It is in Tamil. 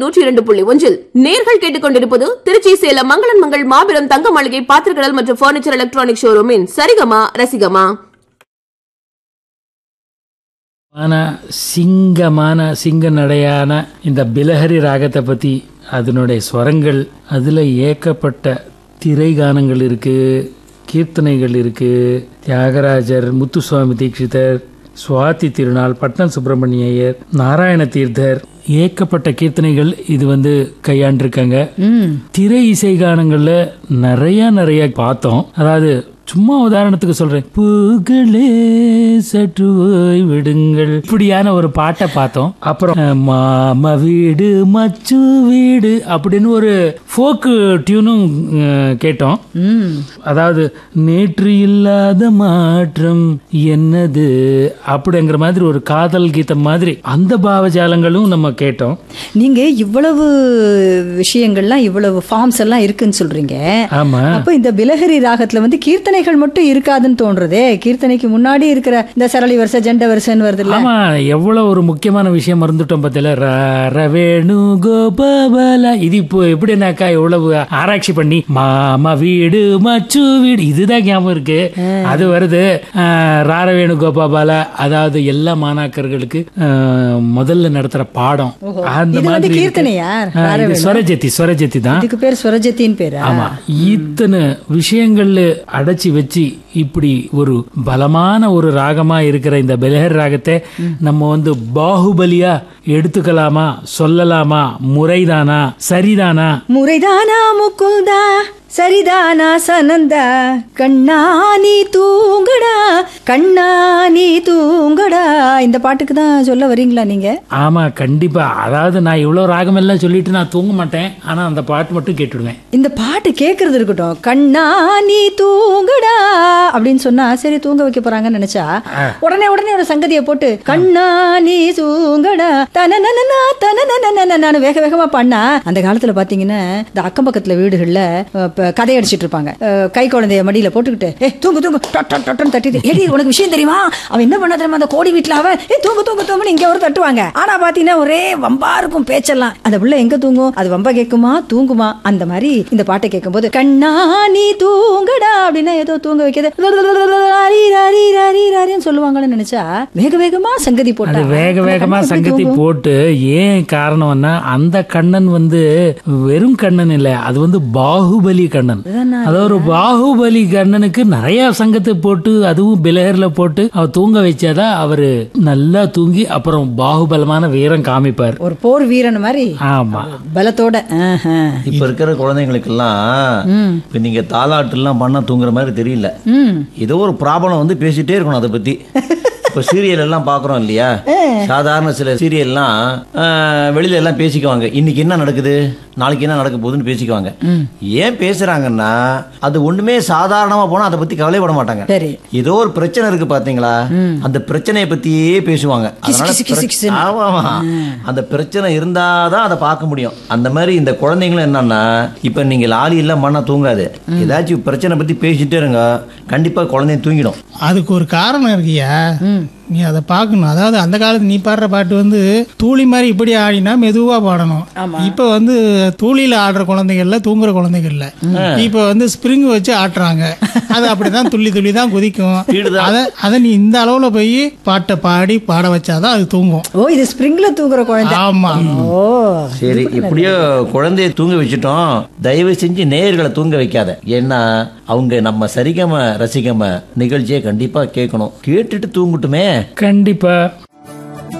நூற்றி இரண்டு புள்ளி ஒன்றில் நேர்கள் கேட்டுக்கொண்டிருப்பது திருச்சி சேலம் மங்களன் மங்கள் மாபெரும் தங்க மாளிகை பாத்திரக்கடல் மற்றும் பர்னிச்சர் எலக்ட்ரானிக் ஷோரூமின் சரிகமா ரசிகமா ஆனா சிங்கமான சிங்க நடையான இந்த பிலஹரி ராகத்தை பத்தி அதனுடைய ஸ்வரங்கள் அதுல ஏக்கப்பட்ட திரைகானங்கள் இருக்கு கீர்த்தனைகள் இருக்கு தியாகராஜர் முத்துசுவாமி தீட்சிதர் சுவாதி திருநாள் பட்னம் சுப்பிரமணிய ஐயர் நாராயண தீர்த்தர் ஏக்கப்பட்ட கீர்த்தனைகள் இது வந்து கையாண்டிருக்காங்க திரை இசை கானங்கள்ல நிறைய நிறைய பார்த்தோம் அதாவது சும்மா உதாரணத்துக்கு சொல்றேன் பூகளே சற்று ஓய் விடுங்கள் இப்படியான ஒரு பாட்டை பார்த்தோம் அப்புறம் அஹ், மாமா வீடு மச்சு வீடு அப்படின்னு ஒரு ஃபோக்கு டியூனும் அஹ், கேட்டோம் அதாவது நேற்று இல்லாத மாற்றம் என்னது அப்படிங்கிற மாதிரி ஒரு காதல் கீதம் மாதிரி அந்த பாவஜாலங்களும் நம்ம கேட்டோம் நீங்க இவ்வளவு விஷயங்கள்லாம் இவ்வளவு ஃபார்ம்ஸ் எல்லாம் இருக்குன்னு சொல்றீங்க ஆமா அப்ப இந்த பிலஹரி ராகத்துல வந்து கீர்த்தனைகள் மட்டும் இருக்காதுன்னு தோன்றதே கீர்த்தனைக்கு முன்னாடி இருக்கிற இந்த சரளி வருஷ ஜெண்ட வருஷன்னு வருது இல்ல ஆமா எவ்வளவு ஒரு முக்கியமான விஷயம் மறந்துட்டோம் பார்த்தல ரவேணு கோபால இது இப்போ எப்படின்னாக்கா எவ்வளவு ஆராய்ச்சி பண்ணி மாமா வீடு மச்சு வீடு இதுதான் ஞாபகம் இருக்கு அது வருது ஆஹ், ராரவேணு கோபாபால அதாவது எல்லா மாணாக்கர்களுக்கு ஆஹ், முதல்ல நடத்துற பாடம் அந்த இது வந்து மாதிரி இருக்கு. கீர்த்தனையா? ஆஹ், இது ஸ்வரஜதி ஸ்வரஜதி தான் இதுக்கு பேர் ஸ்வரஜத்தின் பேரா ஆமா இத்தனை விஷயங்கள்ல அடைச்சி வச்சு இப்படி ஒரு பலமான ஒரு ராகமா இருக்கிற இந்த பெலஹர் ராகத்தை நம்ம வந்து பாகுபலியா எடுத்துக்கலாமா சொல்லலாமா முறைதானா சரிதானா முறைதானா முக்குந்தா சரிதானா சனந்தா கண்ணா நீ தூங்கடா கண்ணா நீ தூங்கடா இந்த பாட்டுக்கு தான் சொல்ல வரீங்களா நீங்க ஆமா கண்டிப்பா அதாவது நான் இவ்வளவு ராகம் எல்லாம் சொல்லிட்டு நான் தூங்க மாட்டேன் ஆனா அந்த பாட்டு மட்டும் கேட்டுடுவேன் இந்த பாட்டு கேக்குறது இருக்கட்டும் கண்ணா நீ தூங்கடா அப்படின்னு சொன்னா சரி தூங்க வைக்க போறாங்கன்னு நினைச்சா உடனே உடனே ஒரு சங்கதியை போட்டு கண்ணா நீ தூங்கடா தனனனனா தனனனனனனு வேக வேகமா பண்ணா அந்த காலத்துல பாத்தீங்கன்னா இந்த அக்கம் பக்கத்துல வீடுகள்ல அஹ், இப்ப கதை அடிச்சிட்டு இருப்பாங்க அஹ், கை குழந்தைய மடியில போட்டுக்கிட்டு ஏ தூங்கு தூங்கு டொட் டொட் டொட்னு தட்டிட்டு ஏடி உனக்கு விஷயம் தெரியுமா அவன் என்ன பண்ணா தெரியுமா அந்த கோடி வீட்டுல அவன் ஏ தூங்கு தூங்கு தூங்குன்னு இங்க ஒரு தட்டுவாங்க ஆனா பாத்தீங்கன்னா ஒரே வம்பா இருக்கும் பேச்செல்லாம் அந்த புள்ள எங்க தூங்கும் அது வம்பா கேக்குமா தூங்குமா அந்த மாதிரி இந்த பாட்டை கேட்கும்போது கண்ணா நீ தூங்கடா அப்படின்னா ஏதோ தூங்க வைக்கிறது ராரி, ராரி, ராரி, ராரின்னு சொல்லுவாங்கன்னு நினைச்சா வேக வேகமா சங்கதி அது போட்டா வேக அந்த வேகமா கண்ணன் எப்படி சங்கத்தி தூங்கும்? போட்டு ஏன் காரணம்னா அந்த கண்ணன் வந்து வெறும் கண்ணன் இல்ல அது வந்து பாகுபலி கண்ணன் அதாவது ஒரு பாகுபலி கண்ணனுக்கு நிறைய சங்கத்தை போட்டு அதுவும் பிலஹர்ல போட்டு அவர் தூங்க வச்சாதான் அவரு நல்லா தூங்கி அப்புறம் பாகுபலமான வீரம் காமிப்பார் ஒரு போர் வீரன் மாதிரி ஆமா பலத்தோட ஆஹா. இப்ப இருக்கிற குழந்தைங்களுக்கெல்லாம் இப்ப நீங்க தாலாட்டு எல்லாம் பண்ணா தூங்குற மாதிரி தெரியல ம் ஏதோ ஒரு ப்ராப்ளம் வந்து பேசிட்டே இருக்கணும் அதை பத்தி இப்ப சீரியல் எல்லாம் பாக்குறோம் இல்லையா சாதாரண சில சீரியல்லாம் ஆஹ், வெளியில எல்லாம் பேசிக்குவாங்க இன்னைக்கு என்ன நடக்குது நாளைக்கு என்ன நடக்க போகுதுன்னு பேசிக்குவாங்க ஏன் பேசுறாங்கன்னா அது ஒண்ணுமே சாதாரணமா போனா அதை பத்தி கவலைப்பட மாட்டாங்க சரி ஏதோ ஒரு பிரச்சனை இருக்கு பாத்தீங்களா அந்த பிரச்சனையை பத்தியே பேசுவாங்க அதனால கிசு, கிசு, பிர- கிசுன்னு. ஆமா ஆமா அந்த பிரச்சனை இருந்தாதான் அதை பார்க்க முடியும் அந்த மாதிரி இந்த குழந்தைங்களும் என்னன்னா இப்ப நீங்க லாலி எல்லாம் பண்ணா தூங்காது ஏதாச்சும் பிரச்சனை பத்தி பேசிட்டே இருங்க கண்டிப்பா குழந்தைய தூங்கிடும் அதுக்கு ஒரு காரணம் இருக்குயா நீ அதை பார்க்கணும் அதாவது அந்த காலத்து நீ பாடுற பாட்டு வந்து தூளி மாதிரி இப்படி ஆடினா மெதுவா பாடணும் இப்ப வந்து தூளியில ஆடுற குழந்தைகள்ல தூங்குற குழந்தைகள்ல இப்ப வந்து ஸ்ப்ரிங் வச்சு ஆட்டுறாங்க அது அப்படிதான் துள்ளி துள்ளி தான் குதிக்கும் வீடுதான். அத அதை நீ இந்த அளவுல போய் பாட்டை பாடி பாட வச்சாதான் அது தூங்கும் ஓ இது ஸ்ப்ரிங்ல தூங்குற குழந்தை ஆமா ஓ சரி எப்படியோ குழந்தைய தூங்க வச்சுட்டோம் தயவு செஞ்சு நேயர்களை தூங்க வைக்காத ஏன்னா அவங்க நம்ம சரிகம ரசிகம நிகழ்ச்சியை கண்டிப்பா கேட்கணும் கேட்டுட்டு தூங்கட்டுமே கண்டிப்பா